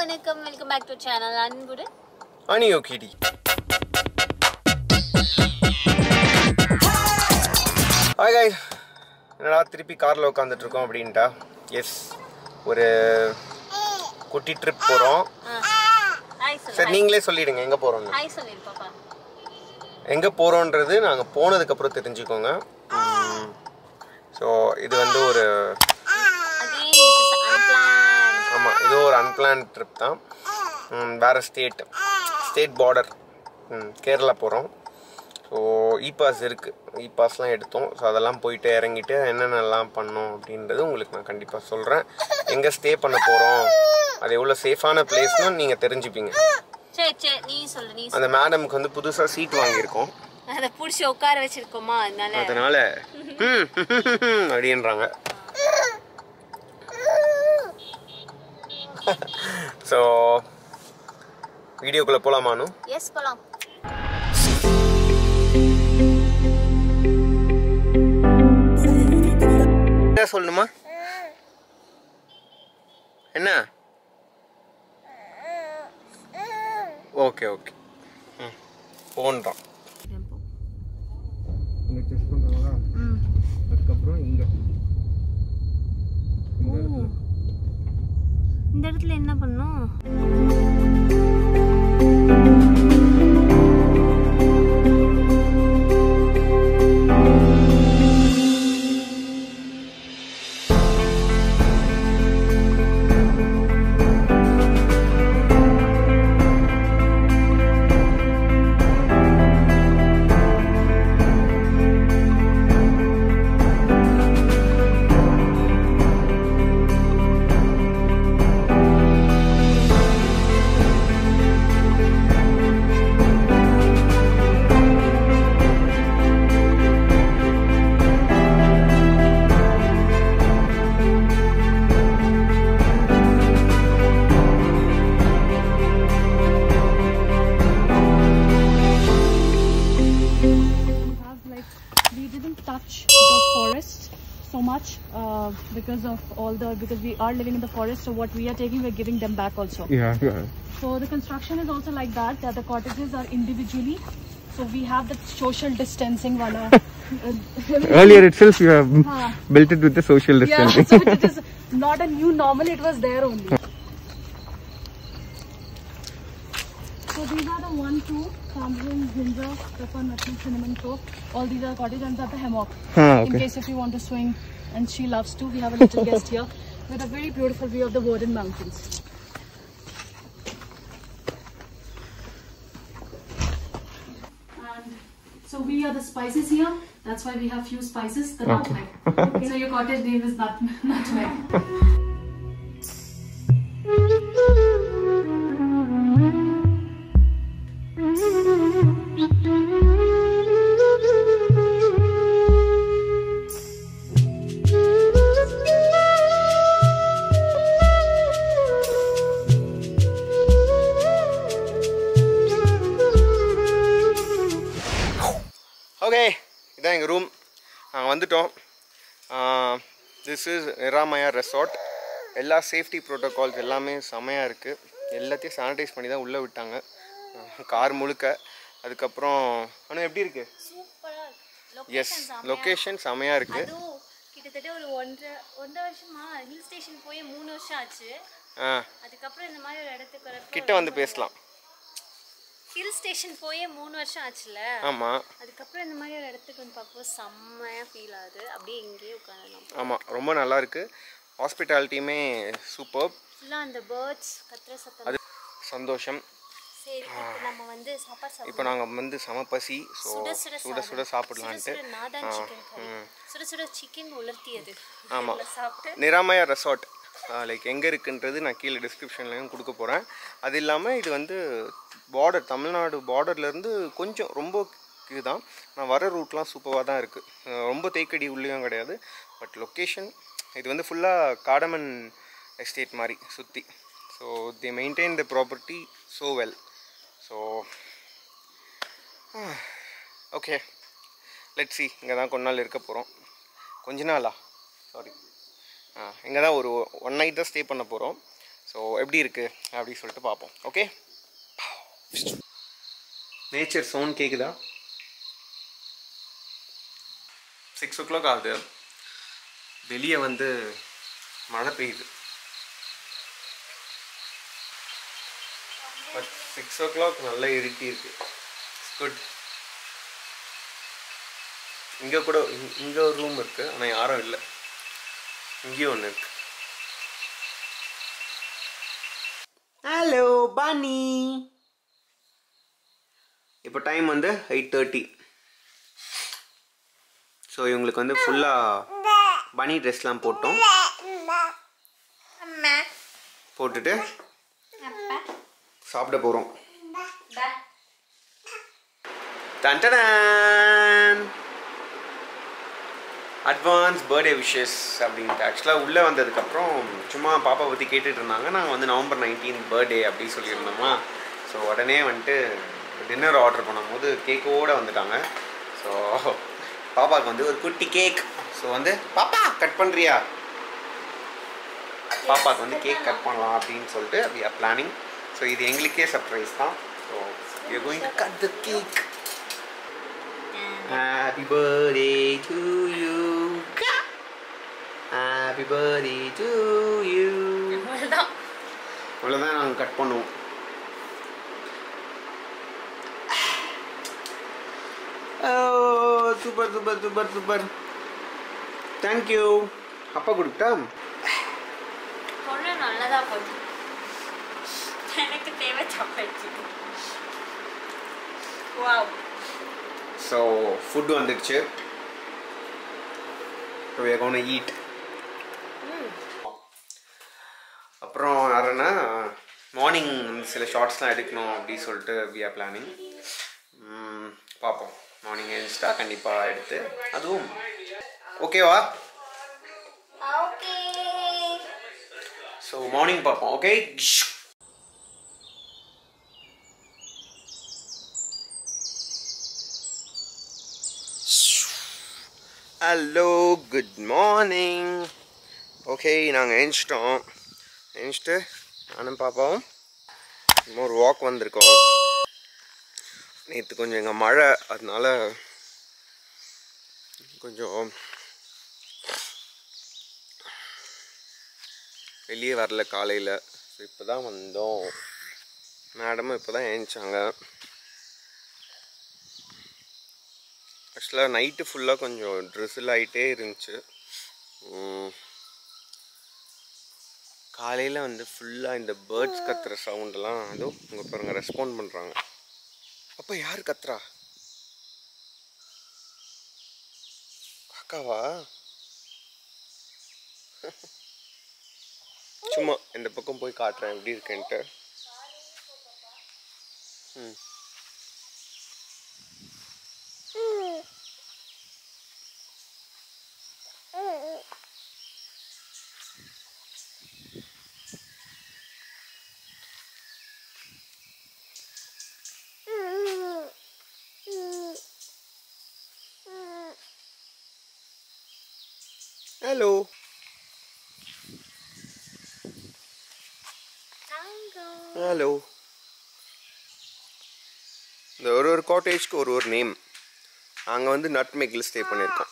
வணக்கம் welcome back to channel அன்புடன் அனியோ கிடி hi guys என்னடா திருப்பி காரில் உட்காந்துட்டு இருக்கோம் அப்படின்ட்டா எஸ் ஒரு குட்டி ட்ரிப் போகிறோம் ஹாய் சொல்லு சரி நீங்களே சொல்லிடுங்க எங்கே போகிறோம்னு ஹாய் சொல்லிடு பாப்பா எங்கே போகிறோன்றது நாங்கள் போனதுக்கப்புறம் தெரிஞ்சுக்கோங்க ஸோ இது வந்து ஒரு அகைன் திஸ் இஸ் அன்பிளான் ஆமாம் இது ஒரு அன்பிளான் ட்ரிப் தான் ம், வேற ஸ்டேட் ஸ்டேட் பார்டர் கேரளா போகிறோம் ஸோ இ பாஸ் இருக்குது இ பாஸ்லாம் எடுத்தோம் ஸோ அதெல்லாம் போயிட்டு இறங்கிட்டு என்னென்னலாம் பண்ணோம் அப்படின்றது உங்களுக்கு நான் கண்டிப்பாக சொல்கிறேன் எங்கே ஸ்டே பண்ண போகிறோம் அது எவ்வளோ சேஃபான பிளேஸ்னு நீங்கள் தெரிஞ்சுப்பீங்க சரி சரி நீ சொல்லு நீ அந்த மேடம்க்கு வந்து புதுசாக சீட் வாங்கியிருக்கோம் சொல்லு அதை பிடிச்சி உட்கார வச்சிருக்கோமா அதனால அதனால ம், அப்படின்றாங்க ஸோ வீடியோக்குள்ளே போகலாமானு எஸ் போலாம் என்ன சொல்லணுமா என்ன ஓகே ஓகே ம் போன்றோம் இங்கே செக் பண்ணுறாங்களா அதுக்கப்புறம் இங்கே இந்த இடத்துல என்ன பண்ணும் have like we didn't touch the forest so much uh, because of all the because we are living in the forest so what we are taking we're giving them back also Yeah, yeah. so the construction is also like that that the cottages are individually so we have the social distancing wala Earlier itself, you have Ah. built it with the social yeah distancing. so it is not a new normal it was there only so these are the one two tamarind ginger pepper nutmeg cinnamon soap all these are cottages and the hammock Ah, in okay. case if you want to swing and she loves to we have a little guest here with a very beautiful view of the Warden Mountains and so we are the spices here that's why we have few spices the nutmeg so your cottage name is nut nutmeg okay இதான் எங்கள் room நாங்கள் வந்துட்டோம் this is Niramaya resort எல்லா safety protocols எல்லாமே செமையாக இருக்குது எல்லாத்தையும் sanitise பண்ணி தான் உள்ளே விட்டாங்க கார் முழுக்க அதுக்கப்புறம் ஆனால் எப்படி இருக்குது சூப்பரா எஸ் லொக்கேஷன் செமையாக இருக்குது அதுவும் கிட்டத்தட்ட ஒரு ஒன்றரை ஒன்றரை வருஷமா ஹில் ஸ்டேஷன் போய் மூணு வருஷம் ஆச்சு ஆ அதுக்கப்புறம் இந்த மாதிரி ஒரு இடத்துக்கு வரப்போ கிட்ட வந்து பேசலாம் ஹில் ஸ்டேஷன் போய் மூணு வருஷம் ஆச்சுல ஆமாம் அதுக்கப்புறம் இந்த மாதிரி ஒரு இடத்துக்கு வந்து பார்க்கும்போது செம்மையாக ஃபீல் ஆகுது அப்படியே இங்கேயே உட்காந்துலாம் ஆமாம் ரொம்ப நல்லா இருக்குது ஹாஸ்பிட்டாலிட்டியுமே சூப்பர் ஃபுல்லாக அந்த பேர்ட்ஸ் கத்துற சத்தம் அது சந்தோஷம் சரி இப்போ நம்ம வந்து சாப்பாடு இப்போ சாப்பிடுவோம் நாங்கள் வந்து செம பசி ஸோ சுட சுட சுட சுட சாதம். சாப்பிடலான்ட்டு சுட சுட நாதான் சிக்கன் கறி சுட சுட சிக்கன் உலர்த்தியது ஆமாம் இதுல சாப்பிட்டு நிராமயா ரெசார்ட் லைக் எங்கே இருக்குன்றது நான் கீழே டிஸ்கிரிப்ஷன்லையும் கொடுக்க போகிறேன் அது இல்லாமல் இது வந்து பார்டர் தமிழ்நாடு பார்டர்லேருந்து கொஞ்சம் ரொம்ப இதுதான் நான் வர ரூட்லாம் சூப்பராக தான் இருக்குது ரொம்ப தேக்கடி உள்ளேயும் கிடையாது பட் லொக்கேஷன் இது வந்து ஃபுல்லாக காடமன் எஸ்டேட் மாதிரி சுற்றி so the maintain the property so well so okay let see இங்கே தான் கொஞ்ச நாள் இருக்க போகிறோம் கொஞ்ச நாளா சாரி இங்கே தான் ஒரு ஒன் நைட் தான் ஸ்டே பண்ண போகிறோம் ஸோ ஸோ எப்படி இருக்குது அப்படி சொல்லிட்டு பார்ப்போம் ஓகே நேச்சர் சவுண்ட் கேட்குதா சிக்ஸ் ஓ கிளாக் ஆகுது வெளியே வந்து மழை பெய்யுது பட் சிக்ஸ் ஓ கிளாக் நல்லா இருட்டி இருக்கு குட் இங்கே கூட இங்க- இங்க ஒரு ரூம் இருக்கு ஆனால் யாரும் இல்லை இங்கேயும் ஒன்று இருக்கு ஹலோ பானி இப்போ டைம் வந்து எயிட் தேர்ட்டி ஸோ இவங்களுக்கு வந்து ஃபுல்லாக பனி ட்ரெஸ்லாம் போட்டோம் அம்மா போட்டுட்டு அப்பா சாப்பிட போகிறோம் பா டன்டடான் அட்வான்ஸ் பர்த்டே விஷஸ் அப்படின்ட்டு ஆக்சுவலாக உள்ளே வந்ததுக்கப்புறம் சும்மா பாப்பா பற்றி கேட்டுட்டு இருந்தாங்க நாங்கள் வந்து நவம்பர் நைன்டீன் பர்த்டே அப்படி சொல்லியிருந்தோமா ஸோ உடனே வந்துட்டு டின்னர் ஆர்டர் பண்ணும்போது கேக்கோடு வந்துட்டாங்க ஸோ பாப்பாவுக்கு வந்து ஒரு குட்டி கேக் ஸோ வந்து பாப்பா கட் பண்ணுறியா பாப்பாவுக்கு வந்து கேக் கட் பண்ணலாம் அப்படின்னு சொல்லிட்டு வி ஆர் பிளானிங் ஸோ இது எங்களுக்கே சர்ப்ரைஸ் தான் so we are going to cut the cake Happy birthday to you. Happy birthday to you. அவ்வளோதான் இவ்வளோதான் நாங்கள் கட் பண்ணுவோம் super super super super thank you அப்பா கொடுத்தா பொண்ணு நல்லதா போச்சு எனக்கு தேவை சாப்பாடு வாவ் ஸோ ஃபுட் வந்துடுச்சு so we are going to eat அப்புறம் யாருன்னா மார்னிங் சில ஷார்ட்ஸ்லாம் எடுக்கணும் அப்படி சொல்லிட்டு வி ஆர் பிளானிங் பார்ப்போம் மார்னிங் எழுந்துச்சிட்டா கண்டிப்பாக எடுத்து அதுவும் ஓகேவா ஓகே ஸோ மார்னிங் பார்ப்போம் okay hello good morning okay நாங்கள் எழுந்திச்சிட்டோம் எழுந்திச்சிட்டு நானும் பாப்பாவும் சும்மா ஒரு வாக் வந்திருக்கோம் நேற்று கொஞ்சம் எங்கள் மழை அதனால கொஞ்சம் வெளியே வரல காலையில் ஸோ இப்போ தான் வந்தோம் மேடமும் இப்போ தான் எழுந்திரிச்சாங்க ஆக்சுவலாக நைட்டு ஃபுல்லாக கொஞ்சம் ட்ரெஸ்ஸில் ஆகிட்டே இருந்துச்சு காலையில் வந்து ஃபுல்லாக இந்த பேர்ட்ஸ் கத்துற சவுண்டெல்லாம் அதுவும் உங்கள் பாருங்க ரெஸ்பாண்ட் பண்ணுறாங்க அப்போ யார் கத்துறா அக்காவா சும்மா இந்த பக்கம் போய் காட்டுறேன் எப்படி இருக்குன்ட்டு ம் ஹலோ ஹலோ இந்த ஒரு ஒரு காட்டேஜ்க்கு ஒரு ஒரு நேம் அங்கே வந்து நட்மேக்கில் ஸ்டே பண்ணியிருக்கோம்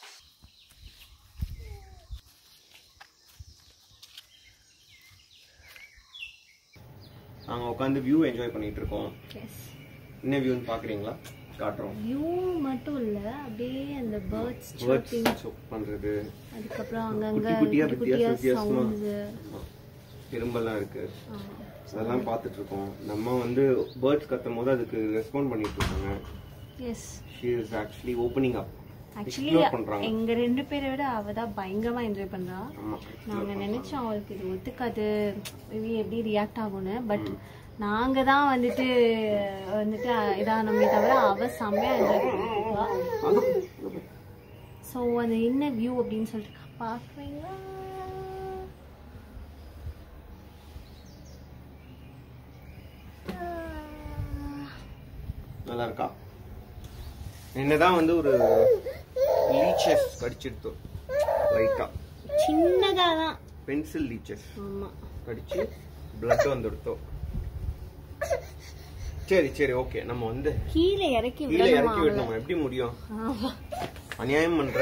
நாங்கள் உட்காந்து வியூ என்ஜாய் பண்ணிட்டு இருக்கோம் எஸ் என்ன வியூன்னு பார்க்குறீங்களா காட்டுறோம் வியூ மட்டும் இல்ல அப்படியே அந்த பேர்ட்ஸ் பேர்ட்ஸ் சொப் பண்ணுறது அதுக்கப்புறம் அங்கங்க குட்டி குட்டியா குட்டி குட்டியா வித்தியாச வித்தியாசமா சவுண்ட்ஸ் எறும்பெல்லாம் இருக்கு அதெல்லாம் பார்த்துட்டு இருக்கோம் நம்ம வந்து பேர்ட்ஸ் கத்தும் போது அதுக்கு ரெஸ்பாண்ட் பண்ணிட்டு இருக்காங்க yes she is actually opening up actually explore பண்றாங்க எங்க ரெண்டு பேரை விட அவ தான் பயங்கரமா என்ஜாய் பண்றா ஆமா நாங்க நினைச்சோம் அவளுக்கு இது ஒத்துக்காது மேபி எப்படி ரியாக்ட் ஆகும்னு பட் நாங்க தான் வந்துட்டு வந்துட்டு இதானமே தவிர அவ செம்மையா என்ஜாய் பண்ணிருக்கா ஸோ அந்த என்ன வியூ அப்படின்னு சொல்லிட்டு பார்க்குறீங்களா நல்லா இருக்கா என்னதான் வந்து ஒரு லீச்சஸ் கடிச்சிருத்தோம் லைட்டா சின்னதா தான் பென்சில் லீச்சஸ் ஆமா கடிச்சு பிளட் வந்துடுத்தோ சரி சரி ஓகே நம்ம வந்து கீழே இறக்கி கீழே விடணுமா இறக்கி விடணும் எப்படி முடியும் ஆமா. அநியாயம் பண்ற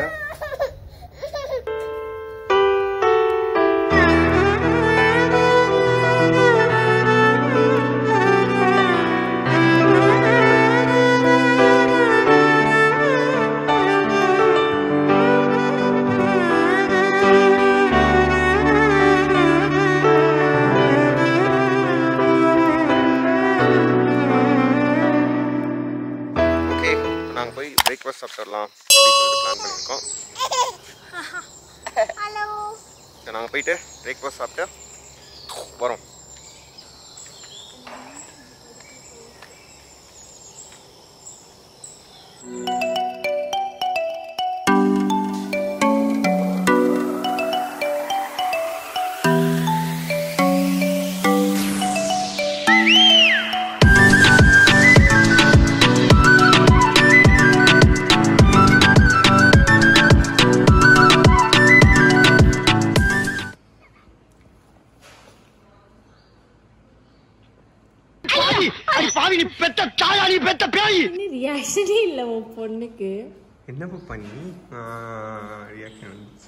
ஓகே நாங்கள் போய் பிரேக்ஃபாஸ்ட் சாப்பிட்டுடலாம் அப்படின்னு சொல்லிட்டு பிளான் பண்ணியிருக்கோம் ஹலோ நாங்கள் போயிட்டு பிரேக்ஃபாஸ்ட் சாப்பிட்டு வரோம் இன்னும் ரியாக்ஷனே இல்ல உன் பொண்ணுக்கு என்னப்பா பண்ணி ரியாக்ஷன் வந்துச்சு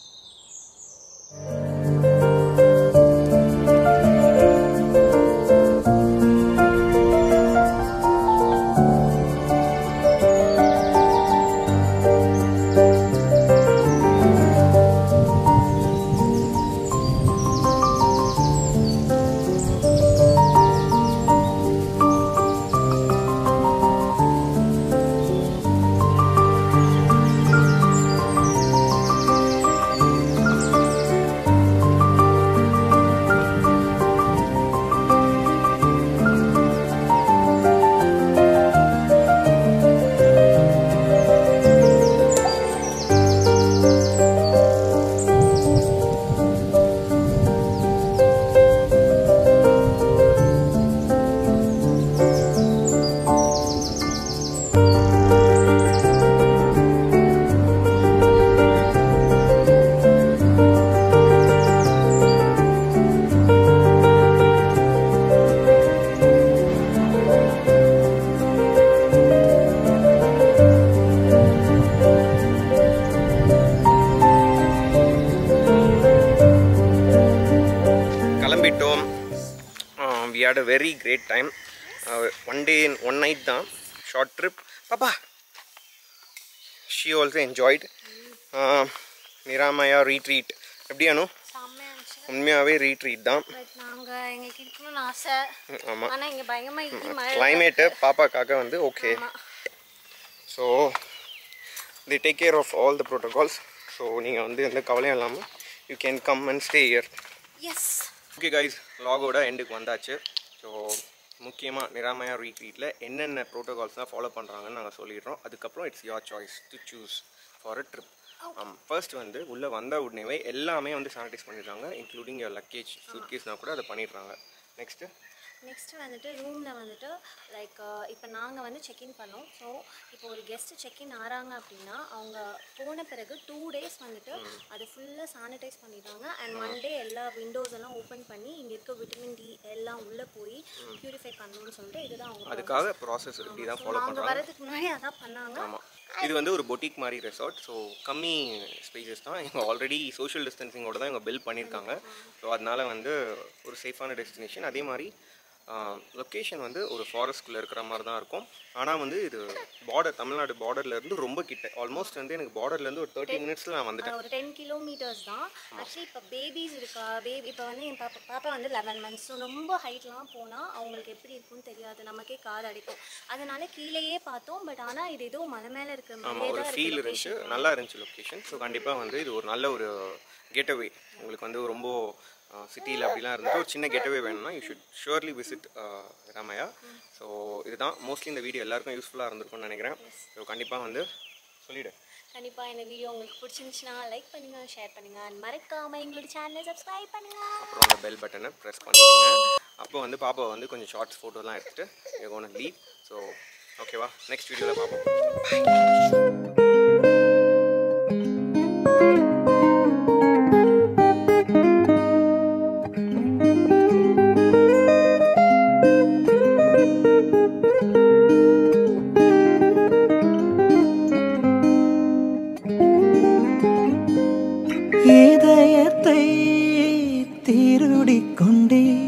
கிளம்பிட்டோம் we had a very great time one day one night தான் ஷார்ட் ட்ரிப் பாப்பா she also enjoyed Niramaya retreat எப்படி அனு செம்மையா இருந்துச்சு உண்மையாகவே ரீட்ரீட் தான் பட் நாங்க எங்களுக்கு இருக்கணும்னு ஆசை ஆமாம் ஆனா இங்க பயங்கரமா இடி மழை கிளைமேட்டு பாப்பாக்காக வந்து okay so the take care of all the protocols so நீங்கள் வந்து எந்த கவலையும் இல்லாமல் you can come and stay here yes okay guys லாகோட எண்டுக்கு வந்தாச்சு ஸோ முக்கியமாக நிராமயா ரீட்ரீட்டில் என்னென்ன ப்ரோட்டோகால்ஸ்லாம் ஃபாலோ பண்ணுறாங்கன்னு நாங்கள் சொல்லிடுறோம் அதுக்கப்புறம் it's your choice to choose for a trip first வந்து உள்ளே வந்த உடனேவே எல்லாமே வந்து சானிடைஸ் பண்ணிடுறாங்க இன்க்ளூடிங் யோர் லக்கேஜ் சூட்கேஸ்னால் கூட அதை பண்ணிடுறாங்க நெக்ஸ்ட்டு நெக்ஸ்ட் வந்துட்டு ரூமில் வந்துட்டு லைக் இப்போ நாங்கள் வந்து செக்இன் பண்ணோம் ஸோ இப்போ ஒரு கெஸ்ட் செக்இன் ஆறாங்க அப்படின்னா அவங்க போன பிறகு டூ டேஸ் வந்துட்டு அது ஃபுல்லாக சானிடைஸ் பண்ணிடுறாங்க அண்ட் மண்டே எல்லா விண்டோஸ் எல்லாம் ஓப்பன் பண்ணி இங்கே இருக்க விட்டமின் டி எல்லாம் உள்ளே போய் பியூரிஃபை பண்ணணும்னு சொல்லிட்டு இதுதான் அவங்க அதுக்காக ப்ராசஸ் இப்படி தான் ஃபாலோ அவங்க பண்ணுறாங்க வரதுக்கு முன்னாடி அதான் பண்ணாங்க ஆமாம் இது வந்து ஒரு பொட்டிக் மாதிரி ரெசார்ட் ஸோ கம்மி ஸ்பேசஸ் தான் இவங்க ஆல்ரெடி சோஷியல் டிஸ்டன்சிங்கோட தான் இவங்க பில்ட் பண்ணியிருக்காங்க ஸோ அதனால வந்து ஒரு சேஃபான டெஸ்டினேஷன் அதே மாதிரி லொக்கேஷன் வந்து ஒரு ஃபாரஸ்ட்குள்ளே இருக்கிற மாதிரி தான் இருக்கும் ஆனால் வந்து இது பார்டர் தமிழ்நாடு borderல இருந்து ரொம்ப கிட்ட ஆல்மோஸ்ட் வந்து எனக்கு borderல-இருந்து ஒரு தேர்ட்டி மினிட்ஸில் நான் வந்துட்டேன் ஒரு டென் கிலோமீட்டர்ஸ் தான் ஆக்சுவலி இப்போ பேபிஸ் இருக்கா பேபி இப்போ வந்து என் பாப்பா பாப்பா வந்து லெவன் மந்த்ஸ் ஸோ ரொம்ப ஹைட்லாம் போனால் அவங்களுக்கு எப்படி இருக்கும்னு தெரியாது நமக்கே காது அடிக்கும் அதனால கீழேயே பார்த்தோம் பட் ஆனால் இது ஏதோ மலை மேலே இருக்கிற ஆமாம் மாதிரியே ஒரு தான் ஃபீல் இருக்கு இருந்துச்சு நல்லா இருந்துச்சு லொக்கேஷன் ஸோ கண்டிப்பாக வந்து இது ஒரு நல்ல ஒரு கெட்டவே உங்களுக்கு வந்து ரொம்ப சிட்டியில் அப்படிலாம் இருந்துட்டு ஒரு சின்ன கெட்டவே வேணும்னா you should surely visit Ramaiah so இதுதான் மோஸ்ட்லி இந்த வீடியோ எல்லாருக்கும் யூஸ்ஃபுல்லாக இருந்திருக்கும்னு நினைக்கிறேன் ஸோ கண்டிப்பாக வந்து சொல்லிவிடு கண்டிப்பாக இந்த வீடியோ உங்களுக்கு பிடிச்சிருந்துச்சுன்னா லைக் பண்ணுங்க ஷேர் பண்ணுங்க and மறக்காம எங்களோட சேனலை சப்ஸ்கிரைப் பண்ணுங்க அப்புறம் அந்த பெல் பட்டனை ப்ரெஸ் பண்ணிடுங்க அப்போ வந்து பாப்பா வந்து கொஞ்சம் ஷார்ட்ஸ் ஃபோட்டோலாம் எடுத்துகிட்டு கோன லீவ் ஸோ ஓகேவா நெக்ஸ்ட் வீடியோவில் பார்ப்போம் இதயத்தை திருடிக் கொண்டே